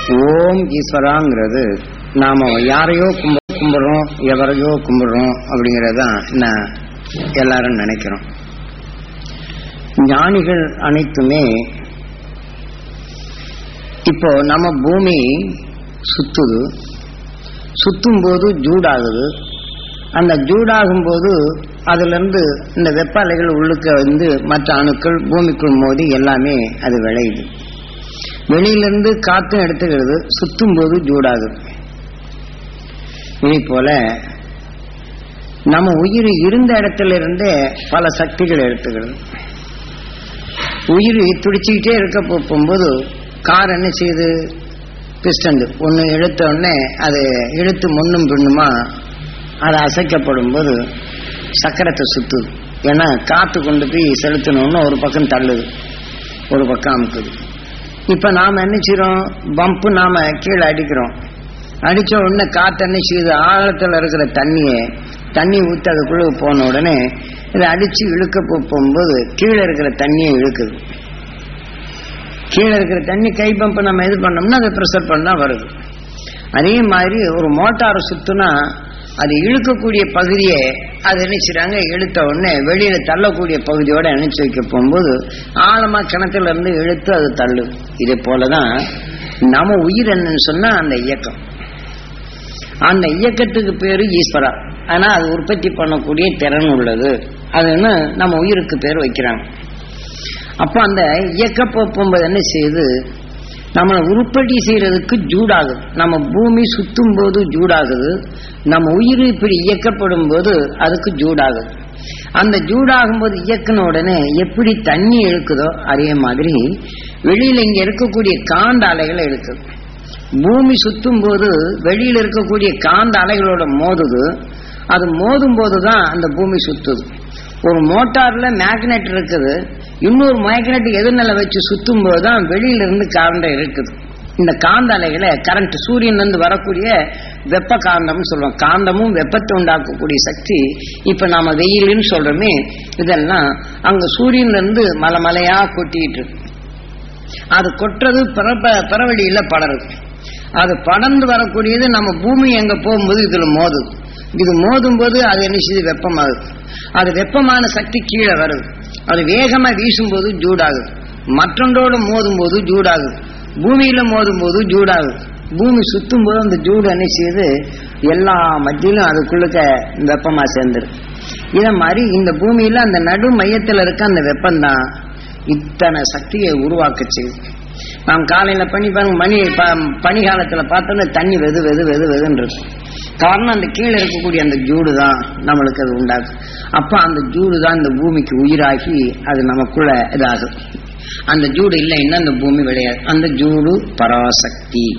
ஓம் ஈஸ்வராங்கிறது நாம யாரையோ கும்ப கும்பிடுறோம் எவரையோ கும்பிடுறோம் அப்படிங்கறதான் நான் எல்லாரும் நினைக்கிறோம் ஞானிகள் அனைத்துமே இப்போ நம்ம பூமி சுத்துது சுத்தும் போது ஜூடாகுது அந்த ஜூடாகும் போது அதுல இருந்து இந்த வெப்ப அலைகள் உள்ளுக்க வந்து மற்ற அணுக்கள் பூமிக்குள் மோதி எல்லாமே அது விளையுது வெளியிலிருந்து காத்தும் எடுத்துக்கிறது சுத்தும் போது ஜூடாகுது இதே போல நம்ம உயிர் இருந்த இடத்துல இருந்தே பல சக்திகள் எடுத்துக்கிறது உயிர் துடிச்சுக்கிட்டே இருக்க போ- போகும்போது கார் என்ன செய்யுது பிஸ்டன் ஒன்று இழுத்த உடனே அது இழுத்து முன்னும் பின்னுமா அது அசைக்கப்படும் போது சக்கரத்தை சுத்துது ஏன்னா காத்து கொண்டு போய் செலுத்தணும்னு ஒரு பக்கம் தள்ளுது ஒரு பக்கம் அமுக்குது இப்ப நாம என்ன செய்றோம் பம்பு நாம கீழே அடிக்கிறோம் அடிச்ச உடனே காத்து என்ன செய்யுது ஆழத்துல இருக்கிற தண்ணியை தண்ணி ஊத்தி அதுக்குள்ள போன உடனே இதை அடிச்சு இழுக்க போ- போகும்போது கீழே இருக்கிற தண்ணியை இழுக்குது கீழே இருக்கிற தண்ணி கை பம்பு நம்ம இது பண்ணோம்னா அதை ப்ரெஷர் பண்ணா வருது அதே மாதிரி ஒரு மோட்டார் சுத்துனா அது இழுக்கக்கூடிய பகுதியை அது என்ன செய்றாங்க இழுத்த உடனே வெளியில தள்ளக்கூடிய பகுதியோட இணைச்சு வைக்க போகும்போது ஆழமா கிணத்துல இருந்து இழுத்து அது தள்ளு இதே போலதான் நம்ம உயிர் என்னன்னு சொன்னா அந்த இயக்கம் அந்த இயக்கத்துக்கு பேரு ஈஸ்வரா ஆனா அது உற்பத்தி பண்ணக்கூடிய திறன் உள்ளது அதுன்னு நம்ம உயிருக்கு பேர் வைக்கிறாங்க அப்ப அந்த இயக்க போகும்போது என்ன செய்யுது நம்மளை உருப்படி செய்யறதுக்கு ஜூடாகுது நம்ம பூமி சுத்தும் போது ஜூடாகுது நம்ம உயிர் இப்படி இயக்கப்படும் போது அதுக்கு ஜூடாகுது அந்த ஜூடாகும் போது இயக்கின உடனே எப்படி தண்ணி இழுக்குதோ அதே மாதிரி வெளியில இங்க இருக்கக்கூடிய காந்த அலைகளை இழுக்குது பூமி சுத்தும் போது வெளியில இருக்கக்கூடிய காந்த அலைகளோட மோதுது அது மோதும் போதுதான் அந்த பூமி சுத்துது ஒரு மோட்டார்ல மேக்னெட் இருக்குது இன்னொரு மேக்னெட் எதிர்நிலை வச்சு சுத்தும் போதுதான் வெளியில இருந்து காந்தம் இருக்குது இந்த காந்த அலைகளை கரண்ட் சூரியன்ல இருந்து வரக்கூடிய வெப்ப காந்தம்னு சொல்றோம் காந்தமும் வெப்பத்தை உண்டாக்கக்கூடிய சக்தி இப்ப நாம வெயிலுன்னு சொல்றோமே இதெல்லாம் அங்க சூரியன்ல இருந்து மலை மலையா கொட்டிட்டு இருக்கு அது கொட்டுறது பிறப்ப பிறவழியில படருது அது படர்ந்து வரக்கூடியது நம்ம பூமி எங்க போகும்போது இதுல மோதுது இது மோதும் போது அது என்ன செய்யுது வெப்பமாகுது அது வெப்பமான சக்தி கீழே வருது அது வேகமா வீசும்போது ஜூடாகுது மற்றொன்றோடு மோதும் போது ஜூடாகுது பூமியில மோதும் போது ஜூடாகுது பூமி சுத்தும் போது அந்த ஜூடு என்ன செய்யுது எல்லா மத்தியிலும் அதுக்குள்ளுக்க வெப்பமா சேர்ந்துரு இத மாதிரி இந்த பூமியில அந்த நடு மையத்துல இருக்க அந்த வெப்பம்தான் இத்தனை சக்தியை உருவாக்க செய்யுது நாம் காலையில பனி பாருங்க மணி ப- பனி காலத்துல பார்த்தோன்னா தண்ணி வெது வெது வெது வெதுன்னு இருக்கும் காரணம் அந்த கீழே இருக்கக்கூடிய அந்த ஜூடு தான் நம்மளுக்கு அது உண்டாகும் அப்ப அந்த ஜூடு தான் இந்த பூமிக்கு உயிராகி அது நமக்குள்ள இதாகும் அந்த ஜூடு இல்லைன்னா அந்த பூமி விளையாது அந்த ஜூடு பராசக்தி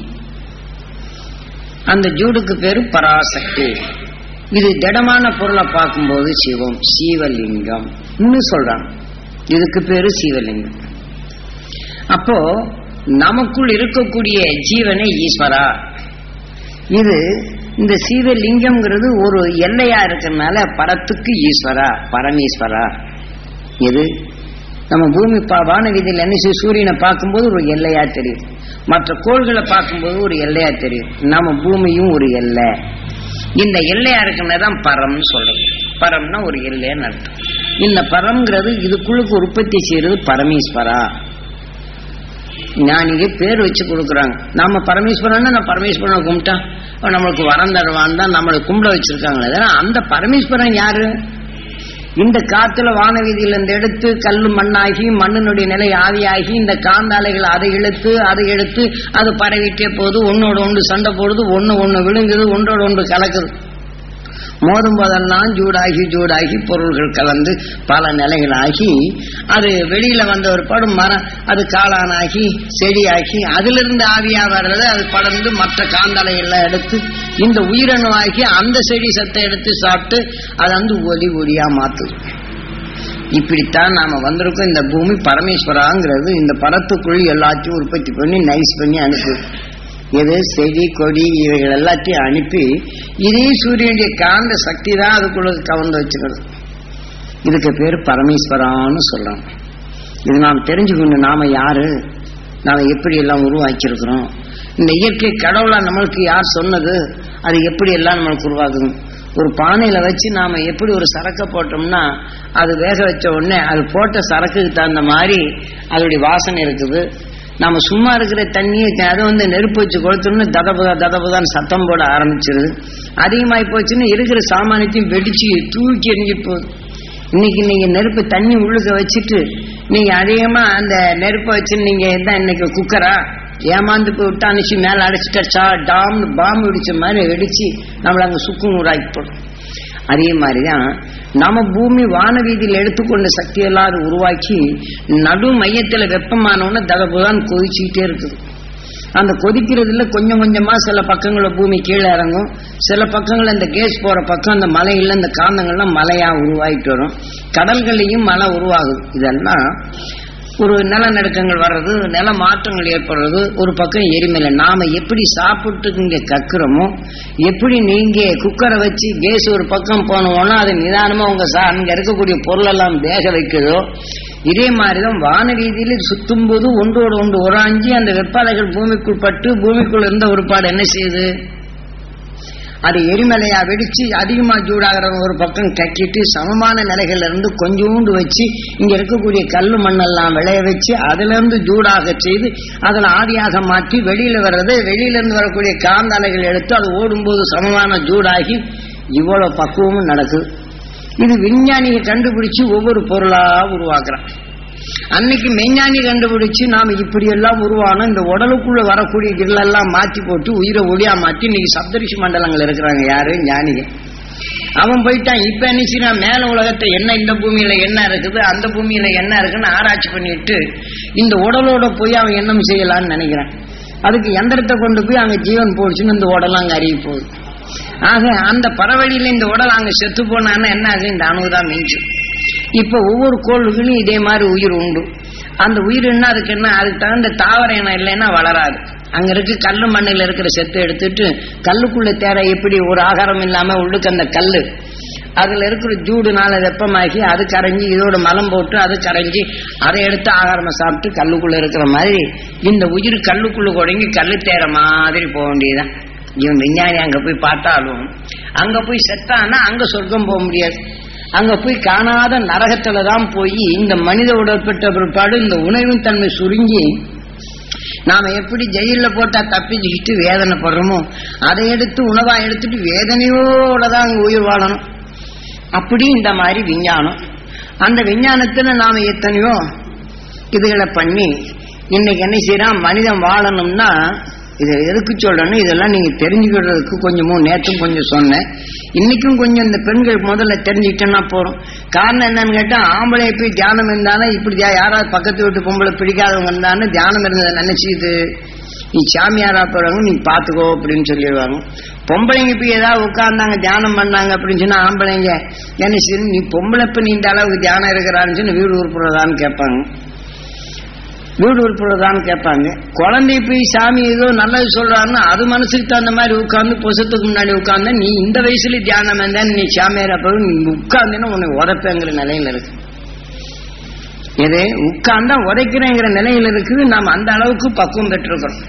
அந்த ஜூடுக்கு பேரு பராசக்தி இது திடமான பொருளை பார்க்கும்போது சிவம் சீவலிங்கம் இன்னும் சொல்றான் இதுக்கு பேரு சீவலிங்கம் அப்போ நமக்குள் இருக்கக்கூடிய ஜீவனை ஈஸ்வரா இது இந்த சீவலிங்கம்ங்கிறது ஒரு எல்லையா இருக்கிறதுனால பரத்துக்கு ஈஸ்வரா பரமேஸ்வரா இது நம்ம பூமி பா வான வீதியில் என்ன செய்யும் சூரியனை பார்க்கும்போது ஒரு எல்லையா தெரியும் மற்ற கோள்களை பார்க்கும்போது ஒரு எல்லையா தெரியும் நம்ம பூமியும் ஒரு எல்லை இந்த எல்லையா இருக்கிறது தான் பரம்னு சொல்றது பரம்னா ஒரு எல்லைன்னு அர்த்தம் இந்த பரம்ங்கிறது இதுக்குள்ளுக்கு உற்பத்தி செய்யறது பரமேஸ்வரா ஞானிக்கு பேர் வச்சு கொடுக்குறாங்க நாம பரமேஸ்வரன் நான் பரமேஸ்வரனை கும்பிட்டா அவன் நம்மளுக்கு வரம் தருவான் தான் நம்மளை கும்பிட வச்சிருக்காங்களே அதனால அந்த பரமேஸ்வரன் யாரு இந்த காத்துல வானவீதியில இருந்து எடுத்து கல்லு மண்ணாகி மண்ணினுடைய நிலை ஆவியாகி இந்த காந்தாலைகள் அதை இழுத்து அதை எடுத்து அது பரவிட்டே போகுது ஒன்னோட ஒன்று சண்டை போடுது ஒண்ணு ஒண்ணு விழுங்குது ஒன்றோட ஒன்று கலக்குது மோதும் போதெல்லாம் ஜூடாகி ஜூடாகி பொருள்கள் கலந்து பல நிலைகளாகி அது வெளியில வந்த ஒரு படும் மரம் அது காளானாகி செடியாகி அதிலிருந்து ஆவியா வர்றது அது படர்ந்து மற்ற காந்தலை எல்லாம் எடுத்து இந்த உயிரணுவாகி அந்த செடி சத்தை எடுத்து சாப்பிட்டு அதை வந்து ஒலி ஒளியா மாத்துது இப்படித்தான் நாம வந்திருக்கோம் இந்த பூமி பரமேஸ்வராங்கிறது இந்த பரத்துக்குள் எல்லாத்தையும் உற்பத்தி பண்ணி நைஸ் பண்ணி அனுப்புது எது செடி கொடி இவைகள் எல்லாத்தையும் அனுப்பி இதே சூரியனுடைய காந்த சக்தி தான் அதுக்குள்ள கவர்ந்து வச்சுக்கிறது இதுக்கு பேர் பரமேஸ்வரான்னு சொல்றாங்க இது நாம் தெரிஞ்சுக்கணும் நாம யாரு நாம எப்படி எல்லாம் உருவாக்கியிருக்கிறோம் இந்த இயற்கை கடவுளா நம்மளுக்கு யார் சொன்னது அது எப்படி எல்லாம் நம்மளுக்கு உருவாகுது ஒரு பானையில வச்சு நாம எப்படி ஒரு சரக்கை போட்டோம்னா அது வேக வச்ச உடனே அது போட்ட சரக்குக்கு தகுந்த மாதிரி அதோடைய வாசனை இருக்குது நம்ம சும்மா இருக்கிற தண்ணியை அதை வந்து நெருப்பு வச்சு கொளுத்தோம்னு ததபுதா ததபுதான்னு சத்தம் போட ஆரம்பிச்சிருது அதிகமாகி போச்சுன்னு இருக்கிற சாமானியத்தையும் வெடிச்சு தூக்கி எரிஞ்சிட்டு போகுது இன்னைக்கு நீங்க நெருப்பு தண்ணி உள்ளுக்க வச்சுட்டு நீங்க அதிகமா அந்த நெருப்பை வச்சு நீங்க என்ன இன்னைக்கு குக்கரா ஏமாந்து போய் விட்டு அனுப்பிச்சு மேல அடைச்சிட்டா டாம்னு பாம்பு வெடிச்ச மாதிரி வெடிச்சு நம்மள அங்க சுக்கு நூறாக்கி போடும் அதே மாதிரிதான் நம்ம பூமி வானவீதியில் எடுத்துக்கொண்ட சக்தியெல்லாம் அது உருவாக்கி நடு மையத்துல வெப்பமானவன தகப்புதான் கொதிச்சுக்கிட்டே இருக்குது அந்த கொதிக்கிறதுல கொஞ்சம் கொஞ்சமா சில பக்கங்கள பூமி கீழே இறங்கும் சில பக்கங்கள்ல இந்த கேஸ் போற பக்கம் அந்த மலையில இந்த காந்தங்கள்லாம் மலையா உருவாகிட்டு வரும் கடல்கள்லையும் மழை உருவாகுது இதெல்லாம் ஒரு நிலநடுக்கங்கள் வர்றது நில மாற்றங்கள் ஏற்படுறது ஒரு பக்கம் எரிமலை நாம எப்படி சாப்பிட்டு இங்க கக்குறோமோ எப்படி நீங்க குக்கரை வச்சு கேஸ் ஒரு பக்கம் போனோம்னா அது நிதானமா உங்க சா அங்க இருக்கக்கூடிய பொருள் எல்லாம் வேக வைக்குதோ இதே மாதிரிதான் வான ரீதியில சுத்தும் போது ஒன்றோடு ஒன்று உராஞ்சி அந்த வெப்பாலைகள் பூமிக்குள் பட்டு பூமிக்குள் இருந்த ஒரு பாடு என்ன செய்யுது அது எரிமலையா வெடிச்சு அதிகமா சூடாகிற ஒரு பக்கம் கட்டிட்டு சமமான நிலைகள்ல இருந்து கொஞ்சோண்டு வச்சு இங்க இருக்கக்கூடிய கல்லு மண்ணெல்லாம் விளைய வச்சு அதுல இருந்து சூடாக செய்து அதுல ஆதியாக மாற்றி வெளியில வர்றது வெளியில இருந்து வரக்கூடிய காந்த அலைகள் எடுத்து அது ஓடும்போது சமமான சூடாகி இவ்வளவு பக்குவமும் நடக்குது இது விஞ்ஞானிக கண்டுபிடிச்சு ஒவ்வொரு பொருளா உருவாக்குறான் அன்னைக்கு மெஞ்ஞானி கண்டுபிடிச்சு நாம இப்படி எல்லாம் உருவானோம் இந்த உடலுக்குள்ள வரக்கூடிய கிரிலெல்லாம் மாத்தி போட்டு உயிரை ஒளியா மாத்தி இன்னைக்கு சப்தரிஷி மண்டலங்கள் இருக்கிறாங்க யாரு ஞானிக அவன் போயிட்டான் இப்ப என்ன செய்யறான் மேல உலகத்தை என்ன இந்த பூமியில என்ன இருக்குது அந்த பூமியில என்ன இருக்குன்னு ஆராய்ச்சி பண்ணிட்டு இந்த உடலோட போய் அவன் எண்ணம் செய்யலாம்னு நினைக்கிறான் அதுக்கு எந்திரத்தை கொண்டு போய் அங்க ஜீவன் போடுச்சுன்னு இந்த உடல் அங்க அறிய போகுது ஆக அந்த பறவழியில இந்த உடல் அங்க செத்து போனான்னா என்ன ஆகுது இந்த அணுதான் மிஞ்சும் இப்ப ஒவ்வொரு கோள்களையும் இதே மாதிரி உயிர் உண்டு அந்த உயிர் என்ன அதுக்கு என்ன அதுக்கு தகுந்த தாவர இனம் இல்லைன்னா வளராது அங்க இருக்கு கல்லு மண்ணில் இருக்கிற செத்தை எடுத்துட்டு கல்லுக்குள்ள தேர எப்படி ஒரு ஆகாரம் இல்லாம உள்ளுக்கு அந்த கல்லு அதுல இருக்கிற ஜூடுனால வெப்பமாக்கி அது கரைஞ்சி இதோட மலம் போட்டு அது கரைஞ்சி அதை எடுத்து ஆகாரமா சாப்பிட்டு கல்லுக்குள்ள இருக்கிற மாதிரி இந்த உயிர் கல்லுக்குள்ள குடங்கி கல்லு தேர மாதிரி போக வேண்டியதுதான் இவன் விஞ்ஞானி அங்க போய் பார்த்தாலும் அங்க போய் செத்தான்னா அங்க சொர்க்கம் போக முடியாது அங்க போய் காணாத நரகத்துல தான் போய் இந்த மனித உடற்பட்ட பிற்பாடு இந்த உணவின் தன்மை சுருங்கி நாம எப்படி ஜெயில போட்டா தப்பிச்சுக்கிட்டு வேதனைப்படுறோமோ அதை எடுத்து உணவா எடுத்துட்டு வேதனையோட தான் அங்க உயிர் வாழணும் அப்படி இந்த மாதிரி விஞ்ஞானம் அந்த விஞ்ஞானத்துல நாம எத்தனையோ இதுகளை பண்ணி இன்னைக்கு என்ன செய்யறான் மனிதன் வாழணும்னா இதை எதுக்கு சொல்லணும் இதெல்லாம் நீங்க தெரிஞ்சுக்கிறதுக்கு கொஞ்சமும் நேற்றும் கொஞ்சம் சொன்னேன் இன்னைக்கும் கொஞ்சம் இந்த பெண்கள் முதல்ல தெரிஞ்சுக்கிட்டோம்னா போறோம் காரணம் என்னன்னு கேட்டா ஆம்பளை போய் தியானம் இருந்தாலும் இப்படி யா- யாராவது பக்கத்து வீட்டு பொம்பளை பிடிக்காதவங்க இருந்தாலும் தியானம் இருந்ததை நினைச்சுது நீ சாமியாரா போறவங்க நீ பாத்துக்கோ அப்படின்னு சொல்லிடுவாங்க பொம்பளைங்க போய் ஏதாவது உட்கார்ந்தாங்க தியானம் பண்ணாங்க அப்படின்னு சொன்னா ஆம்பளைங்க என்ன செய்யணும் நீ பொம்பளை இப்ப நீ இந்த அளவுக்கு தியானம் இருக்கிறான்னு சொல்லி வீடு உருப்புறதான்னு கேட்பாங்க வீடு உறுப்புறதான்னு கேட்பாங்க குழந்தை போய் சாமி ஏதோ நல்லது சொல்றாருன்னா அது மனசுக்கு தகுந்த மாதிரி உட்கார்ந்து பொசத்துக்கு முன்னாடி உட்கார்ந்து நீ இந்த வயசுல தியானம் இருந்தா நீ சாமியார் அப்ப நீ உட்கார்ந்துன்னா உன்னை உதப்பேங்கிற நிலையில இருக்கு இது உட்கார்ந்தா உதைக்கிறேங்கிற நிலையில இருக்குது நாம் அந்த அளவுக்கு பக்குவம் பெற்றிருக்கிறோம்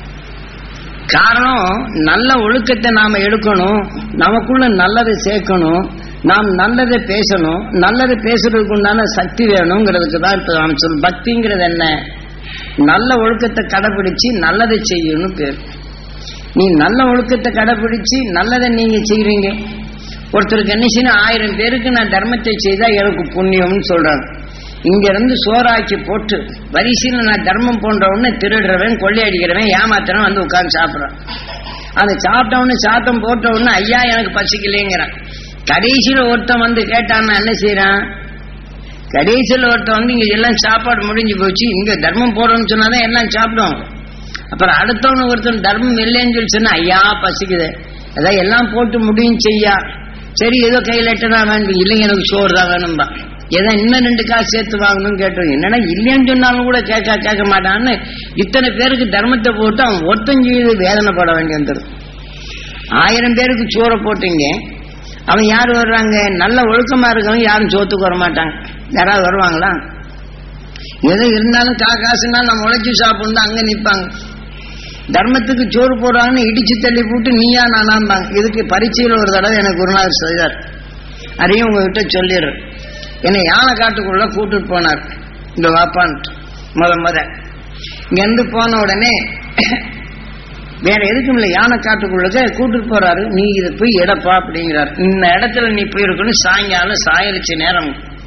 காரணம் நல்ல ஒழுக்கத்தை நாம எடுக்கணும் நமக்குள்ள நல்லதை சேர்க்கணும் நாம் நல்லதை பேசணும் நல்லதை பேசுறதுக்கு உண்டான சக்தி வேணுங்கிறதுக்கு தான் இப்ப நாம் சொல் பக்திங்கிறது என்ன நல்ல ஒழுக்கத்தை கடைபிடிச்சு நல்லதை செய்யணும் பேர் நீ நல்ல ஒழுக்கத்தை கடைபிடிச்சு நல்லதை நீங்க செய்றீங்க ஒருத்தருக்கு என்ன செய்யணும் ஆயிரம் பேருக்கு நான் தர்மத்தை செய்தா எனக்கு புண்ணியம்னு சொல்றாங்க இங்க இருந்து சோறாக்கி போட்டு வரிசையில் நான் தர்மம் போன்றவன்னு திருடுறவன் கொள்ளையடிக்கிறவன் ஏமாத்துறவன் வந்து உட்கார்ந்து சாப்பிடுறான் அதை சாப்பிட்டவனு சாத்தம் போட்டவொன்னு ஐயா எனக்கு பசிக்கலைங்கிறான் கடைசியில ஒருத்தன் வந்து கேட்டான்னா என்ன செய்யறான் கடைசியில ஒருத்தன் வந்து இங்க எல்லாம் சாப்பாடு முடிஞ்சு போச்சு இங்க தர்மம் போடுறோம்னு சொன்னாதான் எல்லாம் சாப்பிடுவாங்க அப்புறம் அடுத்தவனு ஒருத்தன் தர்மம் இல்லைன்னு சொல்லி சொன்னா ஐயா பசிக்குது அதான் எல்லாம் போட்டு முடியும் செய்யா சரி ஏதோ கையில் எட்டனா வேணும் இல்லைங்க எனக்கு சோறு தான் வேணும்பா ஏதோ இன்னும் ரெண்டு காசு சேர்த்து வாங்கணும்னு கேட்டோம் என்னன்னா இல்லைன்னு சொன்னாலும் கூட கேட்க கேட்க மாட்டான்னு இத்தனை பேருக்கு தர்மத்தை போட்டு அவன் ஒருத்தன் செய்து வேதனைப்பட வேண்டி வந்துடும் ஆயிரம் பேருக்கு சோறை போட்டீங்க அவன் யார் வர்றாங்க நல்ல ஒழுக்கமா இருக்கவங்க யாரும் சோத்துக்கு வர மாட்டாங்க யாராவது வருவாங்களா எது இருந்தாலும் கா காசுனா நம்ம உழைச்சி சாப்பிடணும் அங்க நிப்பாங்க தர்மத்துக்கு சோறு போடுறாங்கன்னு இடிச்சு தள்ளி போட்டு நீயா நானாம்பாங்க இதுக்கு பரீட்சையில் ஒரு தடவை எனக்கு குருநாதர் செய்தார் அதையும் உங்ககிட்ட சொல்லிடுறேன் என்னை யானை காட்டுக்குள்ள கூட்டிட்டு போனார் இந்த வாப்பான்ட்டு முத முத இங்கிருந்து போன உடனே வேற எதுக்கும் இல்லை யானை காட்டுக்குள்ளக்க கூட்டிட்டு போறாரு நீ இதை போய் இடப்பா அப்படிங்கிறார் இந்த இடத்துல நீ போயிருக்கணும் சாயங்காலம் சாயலிச்ச நேரம்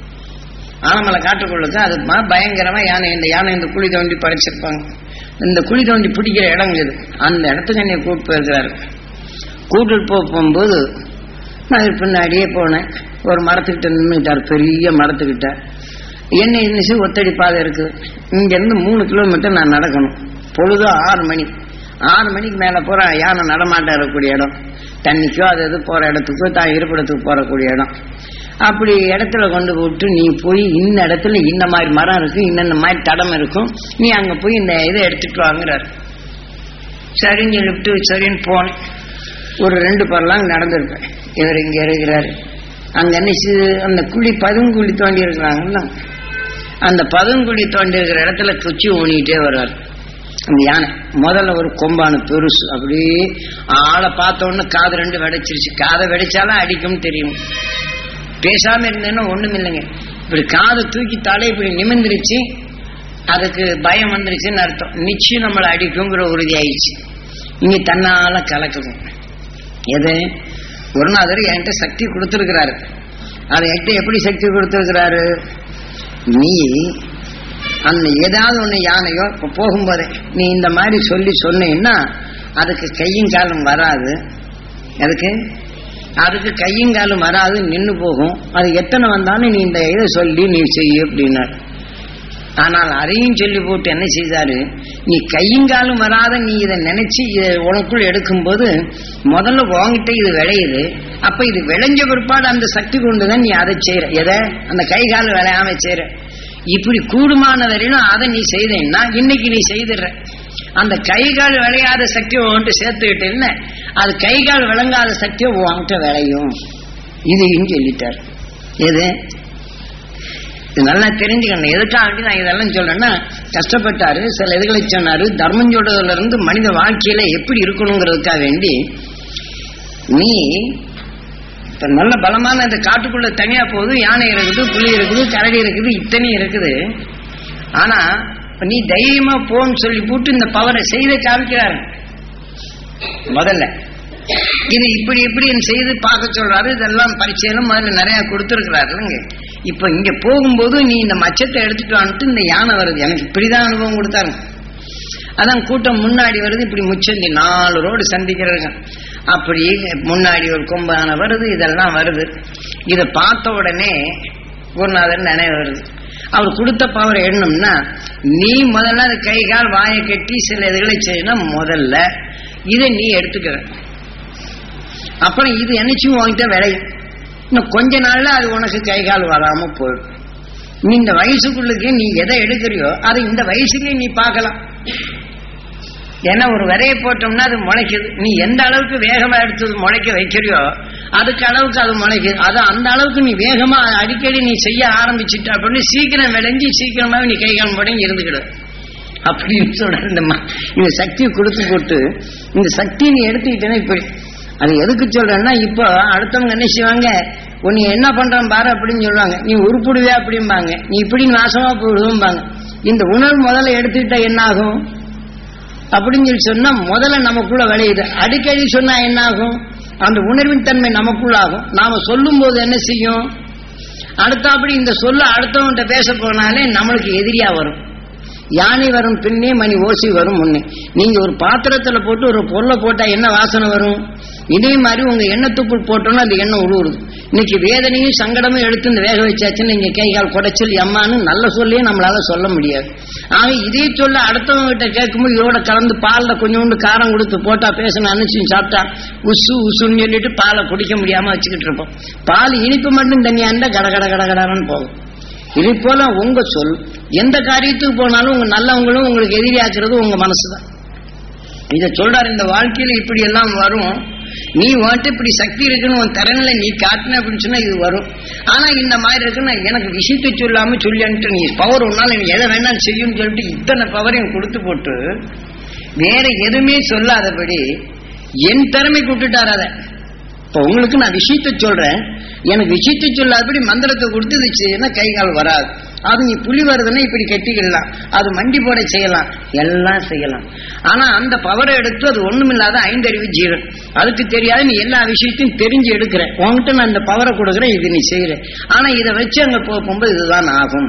ஆனமலை காட்டுக்குள்ளுக்கு அது ம- பயங்கரமா யானை இந்த யானை இந்த குழி தோண்டி படைச்சிருப்பாங்க இந்த குழி தோண்டி பிடிக்கிற இடம் இது அந்த இடத்துக்கு என்னை கூப்பிட்டு போயிருக்கிறாரு கூட்டிட்டு போக போகும்போது நான் இது பின்னாடியே போனேன் ஒரு மரத்துக்கிட்ட நின்றுட்டார் பெரிய மரத்துக்கிட்ட என்ன இன்னிச்சு ஒத்தடி பாதை இருக்கு இங்க இருந்து மூணு கிலோமீட்டர் நான் நடக்கணும் பொழுது ஆறு மணி ஆறு மணிக்கு மேல போற யானை நடமாட்டம் இருக்கக்கூடிய இடம் தண்ணிக்கோ அது எது போற இடத்துக்கோ தான் இருப்பிடத்துக்கு போறக்கூடிய இடம் அப்படி இடத்துல கொண்டு விட்டு நீ போய் இந்த இடத்துல இந்த மாதிரி மரம் இருக்கு இன்னென்ன மாதிரி தடம் இருக்கும் நீ அங்க போய் இந்த இதை எடுத்துட்டு வாங்குறாரு சரின்னு சொல்லிவிட்டு சரின்னு போனேன் ஒரு ரெண்டு பரலாம் நடந்திருப்பேன் இவர் இங்க இருக்கிறாரு அங்க என்ன செய்து- அந்த குழி பதுங்குழி தோண்டி இருக்கிறாங்கல்ல அந்த பதுங்குழி தோண்டி இருக்கிற இடத்துல குச்சி ஊனிக்கிட்டே வர்றாரு அந்த யானை முதல்ல ஒரு கொம்பான பெருசு அப்படியே ஆளை பார்த்த உடனே காது ரெண்டு வெடைச்சிருச்சு காதை வெடிச்சாலும் அடிக்கும் தெரியும் பேசாம இருந்தேன்னா ஒண்ணும் இல்லைங்க இப்படி காதை தூக்கி தலை இப்படி நிமிர்ந்துருச்சு அதுக்கு பயம் வந்துருச்சுன்னு அர்த்தம் நிச்சயம் நம்மளை அடிக்குங்கிற உறுதி ஆயிடுச்சு இங்க தன்னால கலக்குது எது குருநாதர் என்கிட்ட சக்தி கொடுத்திருக்கிறாரு அது என்கிட்ட எப்படி சக்தி கொடுத்திருக்கிறாரு நீ அந்த ஏதாவது ஒண்ணு யானையோ இப்ப போகும்போதே நீ இந்த மாதிரி சொல்லி சொன்னீன்னா அதுக்கு கையும் காலும் வராது அதுக்கு அதுக்கு கையும் காலும் வராது நின்னு போகும் அது எத்தனை வந்தாலும் நீ இந்த இதை சொல்லி நீ செய்ய அப்படின்னார் ஆனால் அதையும் சொல்லி போட்டு என்ன செய்தாரு நீ கையும் காலும் வராத நீ இதை நினைச்சு இதை உனக்குள் எடுக்கும்போது முதல்ல உன்கிட்ட இது விளையுது அப்ப இது விளைஞ்ச பிற்பாடு அந்த சக்தி கொண்டுதான் நீ அதை செய்யற எதை அந்த கை கால் விளையாம செய்யற இப்படி கூடுமான வரையிலும் அதை நீ செய்தேன்னா இன்னைக்கு நீ செய்திடுற அந்த கை கால் விளையாத சக்தி உன்கிட்ட சேர்த்துக்கிட்டேன்னு அது கை கால் விளங்காத சக்தியை உன்கிட்ட விளையும் இதையும் சொல்லிட்டார் எது இது நல்லா தெரிஞ்சுக்கணும் எதுக்காக வேண்டி நான் இதெல்லாம் சொல்றேன்னா கஷ்டப்பட்டாரு சில இதுகளை சொன்னாரு தர்மம் சொல்றதுல இருந்து மனித வாழ்க்கையில எப்படி இருக்கணுங்கிறதுக்காக வேண்டி நீ இப்ப நல்ல பலமான இந்த காட்டுக்குள்ள தனியா போகுது யானை இருக்குது புலி இருக்குது கரடி இருக்குது இத்தனையும் இருக்குது ஆனா இப்ப நீ தைரியமா போன்னு சொல்லி போட்டு இந்த பவரை செய்து காமிக்கிறாரு முதல்ல இது இப்படி இப்படி செய்து பார்க்க சொல்றாரு இதெல்லாம் பரிச்சயம் முதல்ல நிறைய கொடுத்துருக்கிறாருங்க இப்ப இங்க போகும்போது நீ இந்த மச்சத்தை எடுத்துட்டு வந்துட்டு இந்த யானை வருது எனக்கு இப்படிதான் அனுபவம் கொடுத்தாரு அதான் கூட்டம் முன்னாடி வருது இப்படி முச்சந்தி நாலு ரோடு சந்திக்கிறாங்க அப்படி முன்னாடி ஒரு கொம்பான வருது இதெல்லாம் வருது இதை பார்த்த உடனே குருநாதர் நினைவு வருது அவர் கொடுத்த பவர் எண்ணம்னா நீ முதல்ல அது கை கால் வாயை கட்டி சில இதுகளை செய்யணும் முதல்ல இதை நீ எடுத்துக்கிற அப்புறம் இது என்னச்சும் உன்கிட்ட விளையும் இன்னும் கொஞ்ச நாள்ல அது உனக்கு கை கால் வராம போயிடும் நீ இந்த வயசுக்குள்ளுக்கு நீ எதை எடுக்கிறியோ அதை இந்த வயசுலயே நீ பார்க்கலாம் ஏன்னா ஒரு விதையை போட்டோம்னா அது முளைக்குது நீ எந்த அளவுக்கு வேகமா எடுத்து முளைக்க வைக்கிறியோ அதுக்கு அளவுக்கு அது முளைக்குது அது அந்த அளவுக்கு நீ வேகமா அடிக்கடி நீ செய்ய ஆரம்பிச்சுட்ட அப்படின்னு சீக்கிரம் விளைஞ்சி சீக்கிரமாவே நீ கை கால் முடங்கி இருந்துக்கிடு அப்படின்னு சொல்ற இந்த ம- இந்த சக்தியை கொடுத்து போட்டு இந்த சக்தியை நீ எடுத்துக்கிட்டேன்னா இப்படி அது எதுக்கு சொல்றேன்னா இப்போ அடுத்தவங்க என்ன செய்வாங்க உன்னை என்ன பண்றான் பாரு அப்படின்னு சொல்லுவாங்க நீ உருப்பிடுவே அப்படிம்பாங்க நீ இப்படி நாசமா போடுவோம்பாங்க இந்த உணர்வு முதல்ல எடுத்துக்கிட்டா என்ன ஆகும் அப்படின்னு சொல்லி சொன்னா முதல்ல நமக்குள்ள விளையுது அடிக்கடி சொன்னா என்ன ஆகும் அந்த உணர்வின் தன்மை நமக்குள்ள ஆகும் நாம சொல்லும் போது என்ன செய்யும் அடுத்தாப்படி இந்த சொல்ல அடுத்தவன்கிட்ட பேச போனாலே நம்மளுக்கு எதிரியா வரும் யானை வரும் பின்னே மணி ஓசி வரும் முன்னே நீங்க ஒரு பாத்திரத்துல போட்டு ஒரு பொருளை போட்டா என்ன வாசனை வரும் இதே மாதிரி உங்க எண்ணத்துக்குள் போட்டோம்னா அந்த எண்ணம் உழுவுறது இன்னைக்கு வேதனையும் சங்கடமும் எடுத்து இந்த வேக வச்சாச்சுன்னு நீங்க கை கால் குடைச்சல் எம்மான்னு நல்ல சொல்லியே நம்மளால சொல்ல முடியாது ஆக இதே சொல்ல அடுத்தவங்க கிட்ட கேட்கும்போது இதோட கலந்து பால்ல கொஞ்சோண்டு காரம் கொடுத்து போட்டா பேசணும் அனுப்பிச்சு சாப்பிட்டா உசு உசுன்னு சொல்லிட்டு பாலை குடிக்க முடியாம வச்சுக்கிட்டு இருப்போம் பால் இனிப்பு மட்டும் தனியா இருந்தா கட கட கட கடன்னு போகும் இது போல உங்க சொல் எந்த காரியத்துக்கு போனாலும் உங்க நல்லவங்களும் உங்களுக்கு எதிரியாக்குறது உங்க மனசுதான் இத சொல்றாரு இந்த வாழ்க்கையில இப்படி எல்லாம் வரும் நீ வந்துட்டு இப்படி சக்தி இருக்குன்னு உன் திறனில நீ காட்டின அப்படின்னு சொன்னா இது வரும் ஆனா இந்த மாதிரி இருக்குன்னு எனக்கு விஷயத்தை சொல்லாம சொல்லி அனுப்பிட்டு நீ பவர் ஒன்னால நீ எதை வேணாலும் செய்யும்னு சொல்லிட்டு இத்தனை பவரையும் கொடுத்து போட்டு வேற எதுவுமே சொல்லாதபடி என் திறமை விட்டுட்டார் அதை இப்ப உங்களுக்கு நான் விஷயத்தை சொல்றேன் எனக்கு விஷயத்தை சொல்லாதபடி மந்திரத்தை கொடுத்து இது செய்யணும் கை கால் வராது அது நீ புலி வருதுன்னா இப்படி கட்டிக்கிடலாம் அது மண்டி போட செய்யலாம் எல்லாம் செய்யலாம் ஆனா அந்த பவரை எடுத்து அது ஒண்ணுமில்லாத ஐந்தறிவு ஜீவன் அதுக்கு தெரியாது நீ எல்லா விஷயத்தையும் தெரிஞ்சு எடுக்கிற உன்கிட்ட நான் இந்த பவரை கொடுக்குறேன் இது நீ செய்யற ஆனா இதை வச்சு அங்க போ- போகும்போது இதுதான் ஆகும்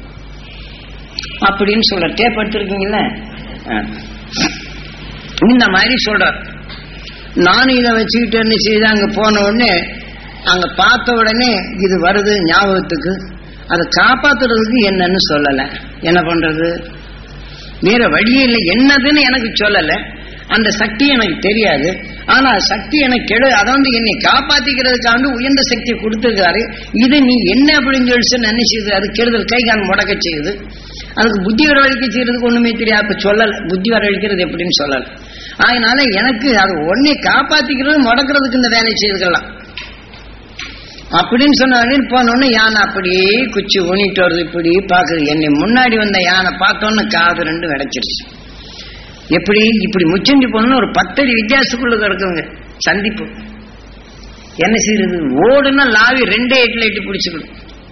அப்படின்னு சொல்ற டேப் எடுத்திருக்கீங்கல்ல ஆ. இந்த மாதிரி சொல்றார் நானும் இதை வச்சுக்கிட்டு என்ன செய்து அங்க போன உடனே அங்க பார்த்த உடனே இது வருது ஞாபகத்துக்கு அதை காப்பாத்துறதுக்கு என்னன்னு சொல்லல என்ன பண்றது வேற வழியே இல்லை என்னதுன்னு எனக்கு சொல்லல அந்த சக்தி எனக்கு தெரியாது ஆனா சக்தி எனக்கு கெடு அதை வந்து என்னை காப்பாத்திக்கிறதுக்காண்டு உயர்ந்த சக்தியை கொடுத்துருக்காரு இது நீ என்ன அப்படின்னு சொல்லி நினைச்சது அது கெடுதல் கை கால் முடக்க செய்யுது அதுக்கு புத்தி வரவழைக்க செய்யறதுக்கு ஒண்ணுமே தெரியாது அப்ப சொல்லல புத்தி வரவழைக்கிறது எப்படின்னு சொல்லல அதனால எனக்கு அது ஒன்னே காப்பாத்திக்கிறது முடக்கிறதுக்கு இந்த வேலையை செய்துக்கலாம் அப்படின்னு சொன்ன உடனே போனோன்னு யானை அப்படியே குச்சி ஊனிட்டு வருது இப்படி பாக்குது என்னை முன்னாடி வந்த யானை பார்த்தோன்னு காது ரெண்டு விடைச்சிருச்சு எப்படி இப்படி முச்சண்டி போனோம்னு ஒரு பத்தடி வித்தியாசத்துக்குள்ள கிடக்குங்க சந்திப்பு என்ன செய்யறது ஓடுனா லாவி ரெண்டே எட்டுல எட்டி பிடிச்சுக்கணும்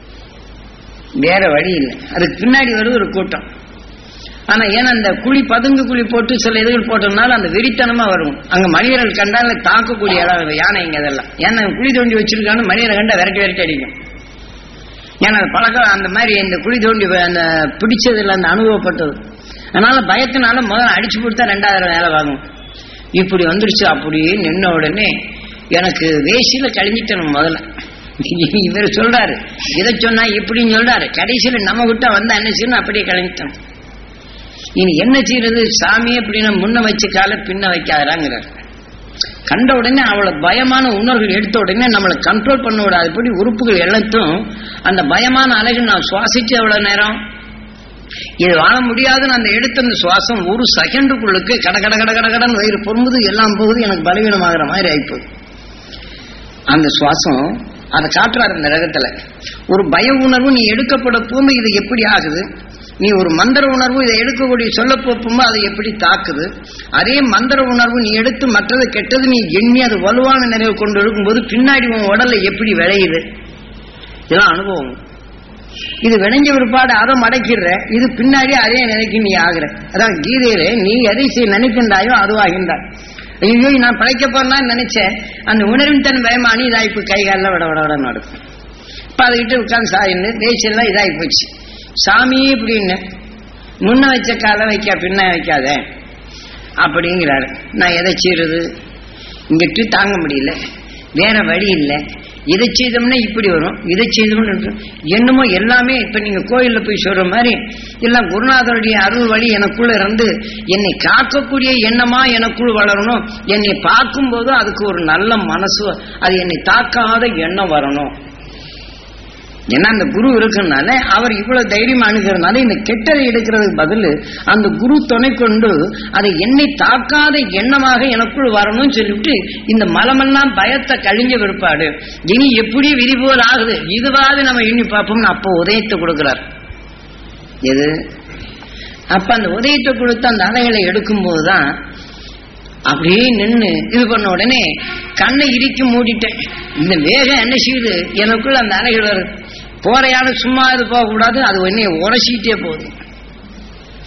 வேற வழி இல்லை அதுக்கு பின்னாடி வருது ஒரு கூட்டம் ஆனா ஏன்னா அந்த குழி பதுங்கு குழி போட்டு சில இதுகள் போட்டோம்னால அந்த வெறித்தனமா வரும் அங்க மனிதர்கள் கண்டால தாக்கக்கூடிய இடம் யானைங்க அதெல்லாம் ஏன்னா குழி தோண்டி வச்சிருக்கான்னு மனிதரை கண்டா விரட்டி விரட்டி அடிக்கும் ஏன்னா அது பழக்கம் அந்த மாதிரி இந்த குழி தோண்டி வ- அந்த பிடிச்சதுல அந்த அனுபவப்பட்டது அதனால பயத்தினால முதல்ல அடிச்சு கொடுத்தா ரெண்டாயிரம் வேலை வாங்கும் இப்படி வந்துருச்சு அப்படியே நின்ன உடனே எனக்கு வேசியில கழிஞ்சிட்டணும் முதல்ல இவர் சொல்றாரு இதை சொன்னா இப்படின்னு சொல்றாரு கடைசியில நம்ம கிட்ட வந்தா என்ன செய்யணும் அப்படியே கழிஞ்சிட்டணும் இனி என்ன செய்யறது சாமி அப்படின்னா முன்ன வச்சு கால பின்ன வைக்காதாங்கிறார் கண்ட உடனே அவளை பயமான உணர்வுகள் எடுத்த உடனே நம்மளை கண்ட்ரோல் பண்ண விடாதபடி உறுப்புகள் எல்லாத்தும் அந்த பயமான அலைகள் நான் சுவாசிச்சு எவ்வளவு நேரம் இது வாழ முடியாதுன்னு அந்த எடுத்த அந்த சுவாசம் ஒரு செகண்டுக்குள்ளுக்கு கட கட கட கட கடன் வயிறு பொறுமுது எல்லாம் போகுது எனக்கு பலவீனமாகிற மாதிரி ஆயிப்போகுது அந்த சுவாசம் அதை காட்டுறாரு இந்த ரகத்துல ஒரு பய உணர்வு நீ எடுக்கப்பட போகும்போது இது எப்படி ஆகுது நீ ஒரு மந்திர உணர்வு இதை எடுக்கக்கூடிய சொல்ல போகும்போது அது எப்படி தாக்குது அதே மந்திர உணர்வு நீ எடுத்து மற்றது கெட்டது நீ எண்ணி அது வலுவான நிலையை கொண்டு இருக்கும்போது பின்னாடி உன் உடல்ல எப்படி விளையுது இதெல்லாம் அனுபவம் இது விளைஞ்ச பிற்பாடு அதை மடக்கிடுற இது பின்னாடி அதே நிலைக்கு நீ ஆகுற அதான் கீதையில நீ எதை செய்ய நினைக்கின்றாயோ அதுவாகின்றாய் ஐயோ நான் பழைக்க போறேன்னு நினைச்சேன் அந்த உணர்வின் தன் பயமானி இதாயிப்பு கை காலில் விட விட விட நடக்கும் இப்ப அதுகிட்ட உட்காந்து சாயின்னு பேச்செல்லாம் இதாகி போச்சு சாமி இப்படின்னு முன்ன வச்ச காலை வைக்க பின்ன வைக்காத அப்படிங்கிறாரு நான் எதை செய்யறது இங்கிட்டு தாங்க முடியல வேற வழி இல்லை இதை செய்தோம்னா இப்படி வரும் இதை செய்தோம்னு இருக்கும். என்னமோ எல்லாமே இப்ப நீங்க கோயில்ல போய் சொல்ற மாதிரி எல்லாம் குருநாதருடைய அருள் வழி எனக்குள்ள இருந்து என்னை காக்கக்கூடிய எண்ணமா எனக்குள் வளரணும் என்னை பார்க்கும்போது அதுக்கு ஒரு நல்ல மனசு அது என்னை தாக்காத எண்ணம் வரணும் ஏன்னா அந்த குரு இருக்குனால அவர் இவ்வளவு தைரியமா அணுகிறதுனால இந்த கெட்டதை எடுக்கிறதுக்கு பதில் அந்த குரு துணை கொண்டு அதை என்னை தாக்காத எண்ணமாக எனக்குள் வரணும்னு சொல்லிவிட்டு இந்த மலமெல்லாம் பயத்தை கழிஞ்ச விற்பாடு இனி எப்படி விரிபோல் ஆகுது இதுவாது நம்ம எண்ணி பார்ப்போம்னு அப்போ உதயத்தை கொடுக்கிறார் எது அப்ப அந்த உதயத்தை கொடுத்து அந்த அலைகளை எடுக்கும்போது தான் அப்படியே நின்னு இது பண்ண உடனே கண்ணை இறுக்கி மூடிட்டேன் இந்த வேகம் என்ன செய்யுது எனக்குள்ள அந்த அலைகள் வருது போறையான சும்மா இது போகக்கூடாது அது என்னைய உரசிக்கிட்டே போகுது